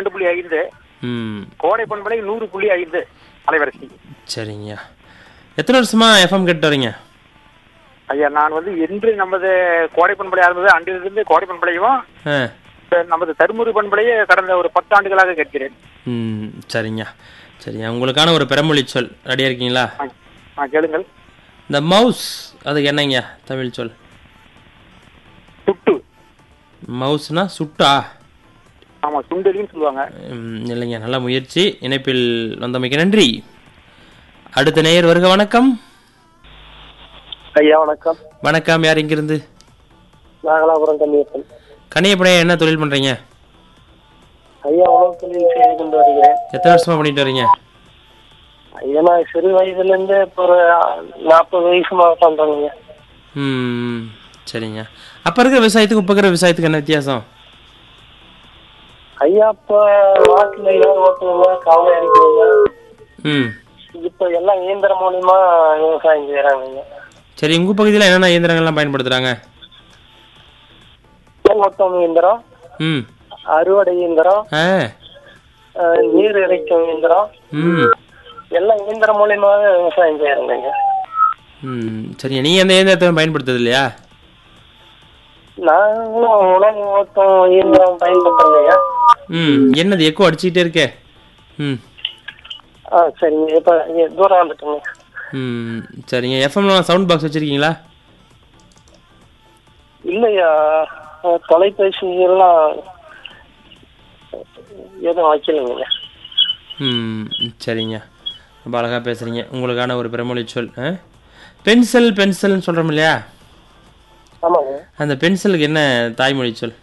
ரெண்டு புள்ளி ஐந்து ம் கோடை பண்பலை நூறு புள்ளி ஐந்து அலைவரிசை சரிங்கய்யா எத்தனை வருஷமா எஃப்எம் கேட்டு வரீங்க ஐயா நான் வந்து என்று நமது கோடை பண்பலை ஆரம்பித்தது அன்றிலிருந்து கோடை பண்பலையும் ஆ அஹ், நமது தருமபுரி பண்பலையே கடந்த ஒரு பத்து ஆண்டுகளாக கேட்கிறேன் ம் சரிங்க சரிங்க உங்களுக்கான ஒரு பெருமொழி சொல் ரெடியாக இருக்கீங்களா ஆ, ஆ, கேளுங்கள் இந்த மவுஸ் அதுக்கு என்னங்க தமிழ் சொல் சுட்டு மவுஸ்னா சுட்டா ஆமா சுண்டலின்னு சொல்லுவாங்க ம், இல்லைங்க நல்ல முயற்சி இணைப்பில் வந்தமைக்கு நன்றி அடுத்த நேயர் வருக வணக்கம் ஐயா வணக்கம் வணக்கம் யார் இங்கிருந்து நாகலாபுரம் கன்னியப்பன் கனியப்படைய என்ன தொழில் பண்ணுறீங்க ஐயா உணவு தொழில் செய்து கொண்டு வருகிறேன் எத்தனை வருஷமா பண்ணிட்டு வரீங்க ஐயா நான் சிறு வயதுல இருந்து இப்போ ஒரு நாற்பது வயசுமா பண்றேங்க ம் சரிங்க அப்போ இருக்கிற விவசாயத்துக்கு இப்போ இருக்கிற விவசாயத்துக்கு என்ன வித்தியாசம் ஐயா இப்போ வாட்டில் ஏர் ஓட்டுவாங்க கவலை அடிக்கிறாங்க ம் இப்போ எல்லாம் இயந்திரம் மூலியமா விவசாயம் செய்யறாங்க ஐயா சரி உங்கள் பகுதியில் என்னென்ன இயந்திரங்கள்லாம் பயன்படுத்துகிறாங்க ஏர் ஓட்டும் இயந்திரம் ம் அறுவடை இயந்திரம் ஆ அஹ், நீர் இறைக்கும் இயந்திரம் ம் எல்லாம் இயந்திரம் மூலியமாவே விவசாயம் செய்யறாங்க ஐயா ம் சரிங்க நீங்கள் எந்த இயந்திரத்தை பயன்படுத்துறது இல்லையா நாங்களும் உணவு ஓட்டும் இயந்திரம் பயன்படுத்துறோங்க ஐயா ம் என்னது எக்கோ அடிச்சுக்கிட்டே இருக்கே ம் ஆ சரிங்க இப்போ இங்க தூரம் வந்துட்டுங்க ம் சரிங்க எஃப்எம்ல சவுண்ட் பாக்ஸ் வச்சுருக்கீங்களா இல்லையா அஹ், தொலைபேசி எல்லாம் எதுவும் வைக்கலைங்க ம் சரிங்க ரொம்ப அழகாக பேசுகிறீங்க உங்களுக்கான ஒரு பிரமொழி சொல் ஆ பென்சில் பென்சில்னு சொல்கிறோம் இல்லையா ஆமாங்க அந்த பென்சிலுக்கு என்ன தாய்மொழி சொல்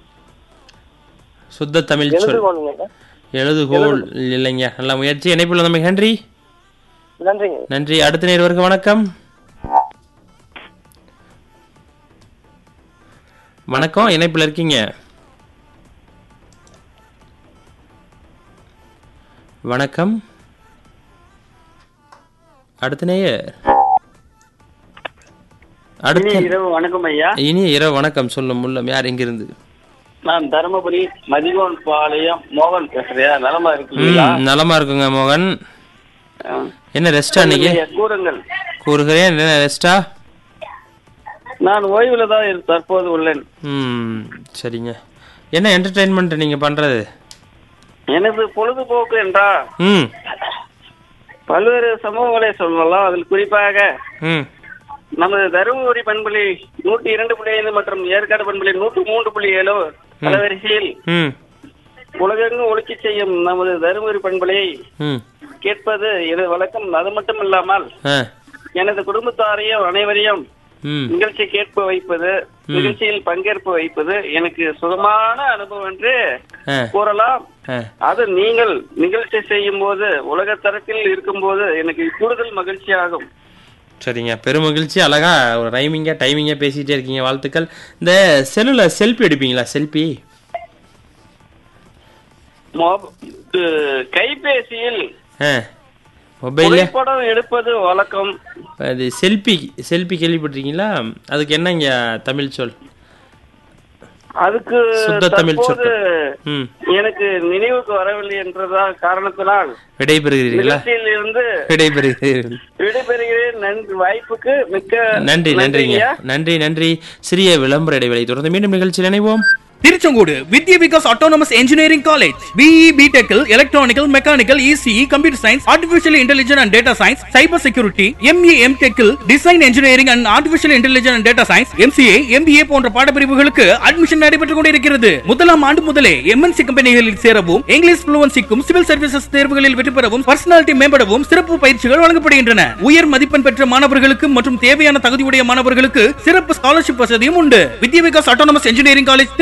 சுத்த தமிழ் சொல் எழுதுகோளுங்க எழுதுகோல் இல்லைங்க நல்ல முயற்சி இணைப்பில் நம்ம நன்றி நன்றிங்க நன்றி அடுத்த நேர்வருக்கு வணக்கம் வணக்கம் இணைப்பில் இருக்கீங்க வணக்கம் அடுத்த நேயர் அடுத்த இரவு வணக்கம் ஐயா இனிய இரவு வணக்கம் சொல்லும் முல்லம் யார் எங்கிருந்து நான் தருமபுரி மதிகோன் பாளையம் மோகன் பேசுறேன் நலமா இருக்கீங்களா ம், நலமா இருக்குங்க மோகன் ஆ. என்ன ரெஸ்டா இன்னைக்கு ஐயா, கூறுங்கள் கூறுகிறேன் என்ன ரெஸ்டா நான் ஓய்வுல தான் இரு- தற்போது உள்ளேன் ம் சரிங்க என்ன என்டர்டெயின்மெண்ட் நீங்க பண்றது எனது பொழுதுபோக்கு என்றா ம் பல்வேறு சமூகங்களை சொல்லலாம் அதில் குறிப்பாக ம் நமது தருமபுரி பண்புலி நூற்றி இரண்டு புள்ளி ஐந்து மற்றும் ஏற்காடு பண்புலி நூற்றி மூன்று புள்ளி ஏழு அலைவரிசையில் ம் உலகெங்கும் ஒழுக்கி செய்யும் நமது தருமபுரி பண்புலியை ம் கேட்பது எனது வழக்கம் அது மட்டும் இல்லாமல் ஆ எனது குடும்பத்தாரையும் அனைவரையும் ம் நிகழ்ச்சி கேட்ப வைப்பது நிகழ்ச்சியில் பங்கேற்பு வைப்பது எனக்கு சுகமான அனுபவம் என்று ஆ கூறலாம் ஆ அது நீங்கள் நிகழ்ச்சி செய்யும் போது உலக தரத்தில் இருக்கும்போது எனக்கு கூடுதல் மகிழ்ச்சி ஆகும் சரிங்க பெருமகிழ்ச்சி அழகா ஒரு ரைமிங்கா டைமிங்கா பேசிட்டே இருக்கீங்க வாழ்த்துக்கள் இந்த செல்லுல செல்ஃபி எடுப்பீங்களா செல்ஃபி மொப- இது கைபேசியில் ஆ மொபைல்ல புகைப்படம் எடுப்பது வழக்கம் அது செல்ஃபி செல்ஃபி கேள்விப்பட்டிருக்கீங்களா அதுக்கு என்னங்க தமிழ் சொல் அதுக்கு சுத்த தமிழ் தற்போது சொற்கள் ம் எனக்கு நினைவுக்கு வரவில்லை என்றதா காரணத்தினால் விடைபெறுகிறீர்களா நிகழ்ச்சியில் இருந்து விடைபெறுகிறீர்கள் விடைபெறுகிறேன் நன்றி வாய்ப்புக்கு மிக்க நன்றி நன்றிங்க நன்றிங்கய்யா. நன்றி நன்றி சிறிய விளம்பர இடைவெளி தொடர்ந்து மீண்டும் நிகழ்ச்சியில் இணைவோம் Tiruchengode Vidya Vikas autonomous engineering college BE பிடெக்கில் electrical mechanical ECE computer science artificial intelligence and data science cyber security ME M டெக்கில் design engineering and artificial intelligence and data science MCA MBA போன்ற பாடப்பிரிவுகளுக்கு அட்மிஷன் நடைபெற்றுக் கொண்டிருக்கிறது முதலாம் ஆண்டு முதலே எம்என்சி கம்பெனிகளில் சேரவும் இங்கிலீஷ் புளுவன்சிக்கும் சிவில் சர்வீசஸ் தேர்வுகளில் வெற்றி பெறவும் பர்சனாலிட்டி மேம்படவும் சிறப்பு பயிற்சிகள் வழங்கப்படுகின்றன உயர் மதிப்பெண் பெற்ற மாணவர்களுக்கு மற்றும் தேவையான தகுதியுடைய மாணவர்களுக்கு சிறப்பு ஸ்காலர்ஷிப் வசதியும் உண்டு Vidya Vikas autonomous engineering college